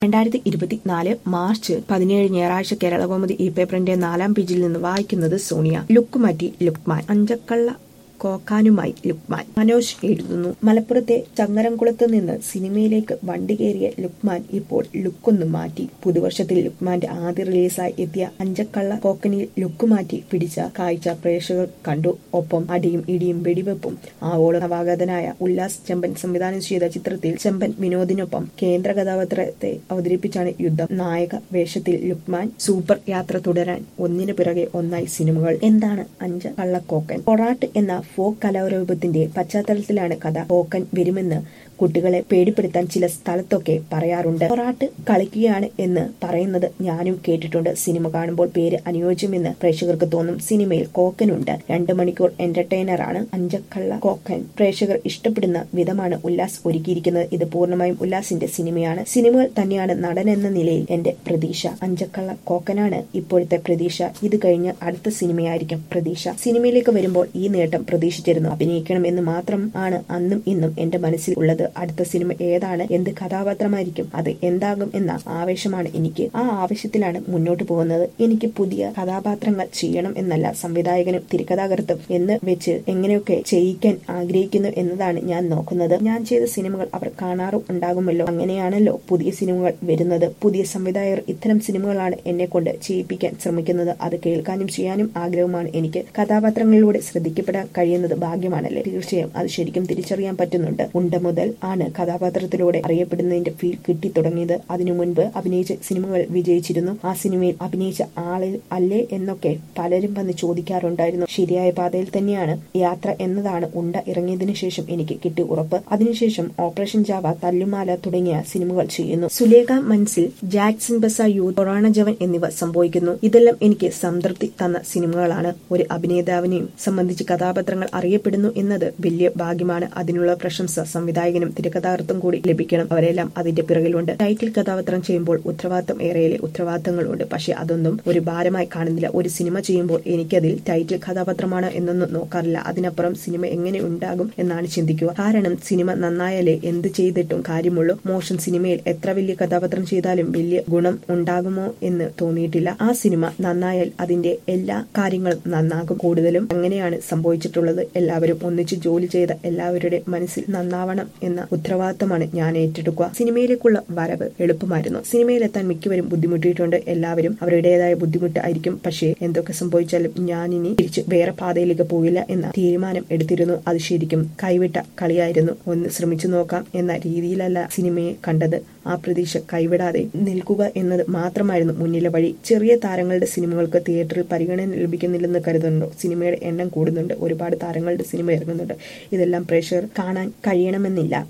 രണ്ടായിരത്തി ഇരുപത്തിനാല് മാർച്ച് പതിനേഴ് ഞായറാഴ്ച കേരളകൗമുദി ഈ പേപ്പറിന്റെ നാലാം പേജിൽ നിന്ന് വായിക്കുന്നത് സോണിയ ലുക്ക് മാറ്റി ലുക്മാൻ അഞ്ചക്കള്ള കോക്കാനുമായി ലുക്മാൻ മനോജ് എഴുതുന്നു മലപ്പുറത്തെ ചങ്ങരംകുളത്ത് നിന്ന് സിനിമയിലേക്ക് വണ്ടി കയറിയ ലുക്മാൻ ഇപ്പോൾ ലുക്കൊന്ന് മാറ്റി പുതുവർഷത്തിൽ ലുക്മാന്റെ ആദ്യ റിലീസായി എത്തിയ അഞ്ചക്കള്ള കോക്കനിൽ ലുക്ക് മാറ്റി പിടിച്ച കാഴ്ച പ്രേക്ഷകർ കണ്ടു ഒപ്പം അടിയും ഇടിയും വെടിവെപ്പും ആവോള നവാഗതനായ ഉല്ലാസ് ചെമ്പൻ സംവിധാനം ചെയ്ത ചിത്രത്തിൽ ചെമ്പൻ വിനോദിനൊപ്പം കേന്ദ്ര കഥാപാത്രത്തെ അവതരിപ്പിച്ചാണ് യുദ്ധം നായക വേഷത്തിൽ ലുക്മാൻ സൂപ്പർ യാത്ര തുടരാൻ ഒന്നിനു പിറകെ ഒന്നായി സിനിമകൾ എന്താണ് അഞ്ച കള്ളക്കോക്കൻ പൊറാട്ട് എന്ന ഫോക്ക് കലാരൂപത്തിന്റെ പശ്ചാത്തലത്തിലാണ് കഥ കോക്കൻ വരുമെന്ന് കുട്ടികളെ പേടിപ്പെടുത്താൻ ചില സ്ഥലത്തൊക്കെ പറയാറുണ്ട് പൊറാട്ട് കളിക്കുകയാണ് എന്ന് പറയുന്നത് ഞാനും കേട്ടിട്ടുണ്ട് സിനിമ കാണുമ്പോൾ പേര് അനുയോജ്യമെന്ന് പ്രേക്ഷകർക്ക് തോന്നും സിനിമയിൽ കോക്കനുണ്ട് രണ്ട് മണിക്കൂർ എന്റർടൈനർ ആണ് അഞ്ചക്കള്ള കോക്കൻ പ്രേക്ഷകർ ഇഷ്ടപ്പെടുന്ന വിധമാണ് ഉല്ലാസ് ഒരുക്കിയിരിക്കുന്നത് ഇത് പൂർണ്ണമായും ഉല്ലാസിന്റെ സിനിമയാണ് സിനിമകൾ തന്നെയാണ് നടൻ എന്ന നിലയിൽ എന്റെ പ്രതീക്ഷ അഞ്ചക്കള്ള കോക്കനാണ് ഇപ്പോഴത്തെ പ്രതീക്ഷ ഇത് കഴിഞ്ഞ് അടുത്ത സിനിമയായിരിക്കും പ്രതീക്ഷ സിനിമയിലേക്ക് വരുമ്പോൾ ഈ നേട്ടം പ്രതീക്ഷിച്ചിരുന്നു അഭിനയിക്കണം എന്ന് മാത്രം ആണ് അന്നും ഇന്നും എന്റെ മനസ്സിൽ ഉള്ളത് അടുത്ത സിനിമ ഏതാണ് എന്ത് കഥാപാത്രമായിരിക്കും അത് എന്താകും എന്ന ആവേശമാണ് എനിക്ക് ആ ആവേശത്തിലാണ് മുന്നോട്ട് പോകുന്നത് എനിക്ക് പുതിയ കഥാപാത്രങ്ങൾ ചെയ്യണം എന്നല്ല സംവിധായകനും തിരക്കഥാകൃത്തും എന്ന് വെച്ച് എങ്ങനെയൊക്കെ ചെയ്യിക്കാൻ ആഗ്രഹിക്കുന്നു എന്നതാണ് ഞാൻ നോക്കുന്നത് ഞാൻ ചെയ്ത സിനിമകൾ അവർ കാണാറും ഉണ്ടാകുമല്ലോ അങ്ങനെയാണല്ലോ പുതിയ സിനിമകൾ വരുന്നത് പുതിയ സംവിധായകർ ഇത്തരം സിനിമകളാണ് എന്നെ കൊണ്ട് ചെയ്യിപ്പിക്കാൻ ശ്രമിക്കുന്നത് അത് കേൾക്കാനും ചെയ്യാനും ആഗ്രഹമാണ് എനിക്ക് കഥാപാത്രങ്ങളിലൂടെ ശ്രദ്ധിക്കപ്പെടാൻ കഴിയുന്നത് ഭാഗ്യമാണല്ലേ തീർച്ചയായും അത് ശരിക്കും തിരിച്ചറിയാൻ പറ്റുന്നുണ്ട് ഉണ്ട മുതൽ ആണ് കഥാപാത്രത്തിലൂടെ അറിയപ്പെടുന്നതിന്റെ ഫീൽ കിട്ടി തുടങ്ങിയത് അതിനു മുൻപ് അഭിനയിച്ച സിനിമകൾ വിജയിച്ചിരുന്നു ആ സിനിമയിൽ അഭിനയിച്ച ആളിൽ അല്ലേ എന്നൊക്കെ പലരും വന്ന് ചോദിക്കാറുണ്ടായിരുന്നു ശരിയായ പാതയിൽ തന്നെയാണ് യാത്ര എന്നതാണ് ഉണ്ട ഇറങ്ങിയതിനു ശേഷം എനിക്ക് കിട്ടി ഉറപ്പ് അതിനുശേഷം ഓപ്പറേഷൻ ജാവ തല്ലുമാല തുടങ്ങിയ സിനിമകൾ ചെയ്യുന്നു Sulaikha Manzil Jackson Bazaar youth corona Jawan എന്നിവ സംഭവിക്കുന്നു ഇതെല്ലാം എനിക്ക് സംതൃപ്തി തന്ന സിനിമകളാണ് ഒരു അഭിനേതാവിനെയും സംബന്ധിച്ച് കഥാപാത്രങ്ങൾ അറിയപ്പെടുന്നു എന്നത് വലിയ ഭാഗ്യമാണ് അതിനുള്ള പ്രശംസ സംവിധായകനും തിരക്കഥാകൃത്തും കൂടി ലഭിക്കണം അവരെല്ലാം അതിന്റെ പിറകിലുണ്ട് ടൈറ്റിൽ കഥാപാത്രം ചെയ്യുമ്പോൾ ഉത്തരവാദിത്തം ഏറെയിലെ ഉത്തരവാദിത്തങ്ങളുണ്ട് പക്ഷെ അതൊന്നും ഒരു ഭാരമായി കാണുന്നില്ല ഒരു സിനിമ ചെയ്യുമ്പോൾ എനിക്കതിൽ ടൈറ്റിൽ കഥാപാത്രമാണ് എന്നൊന്നും നോക്കാറില്ല അതിനപ്പുറം സിനിമ എങ്ങനെ ഉണ്ടാകും എന്നാണ് ചിന്തിക്കുക കാരണം സിനിമ നന്നായാലേ എന്ത് ചെയ്തിട്ടും കാര്യമുള്ളൂ മോഷൻ സിനിമയിൽ എത്ര വലിയ കഥാപാത്രം ചെയ്താലും വലിയ ഗുണം ഉണ്ടാകുമോ എന്ന് തോന്നിയിട്ടില്ല ആ സിനിമ നന്നായാൽ അതിന്റെ എല്ലാ കാര്യങ്ങളും നന്നാകും കൂടുതലും അങ്ങനെയാണ് സംഭവിച്ചിട്ടുള്ളത് എല്ലാവരും ഒന്നിച്ച് ജോലി ചെയ്ത എല്ലാവരുടെ മനസ്സിൽ നന്നാവണം എന്ന ഉത്തരവാദിത്തമാണ് ഞാൻ ഏറ്റെടുക്കുക സിനിമയിലേക്കുള്ള വരവ് എളുപ്പമായിരുന്നു സിനിമയിലെത്താൻ മിക്കവരും ബുദ്ധിമുട്ടിയിട്ടുണ്ട് എല്ലാവരും അവരുടേതായ ബുദ്ധിമുട്ടായിരിക്കും പക്ഷേ എന്തൊക്കെ സംഭവിച്ചാലും ഞാനിനി തിരിച്ച് വേറെ പാതയിലേക്ക് പോകില്ല എന്ന തീരുമാനം എടുത്തിരുന്നു അത് ശരിക്കും കൈവിട്ട കളിയായിരുന്നു ഒന്ന് ശ്രമിച്ചു നോക്കാം എന്ന രീതിയിലല്ല സിനിമയെ കണ്ടത് ആ പ്രതീക്ഷ കൈവിടാതെ നിൽക്കുക എന്നത് മാത്രമായിരുന്നു മുന്നിലെ വഴി ചെറിയ താരങ്ങളുടെ സിനിമകൾക്ക് തിയേറ്ററിൽ പരിഗണന ലഭിക്കുന്നില്ലെന്ന് കരുതുന്നുണ്ടോ സിനിമയുടെ എണ്ണം കൂടുന്നുണ്ട് ഒരുപാട് താരങ്ങളുടെ സിനിമ ഇറങ്ങുന്നുണ്ട് ഇതെല്ലാം പ്രേക്ഷകർ കാണാൻ കഴിയണമെന്നില്ല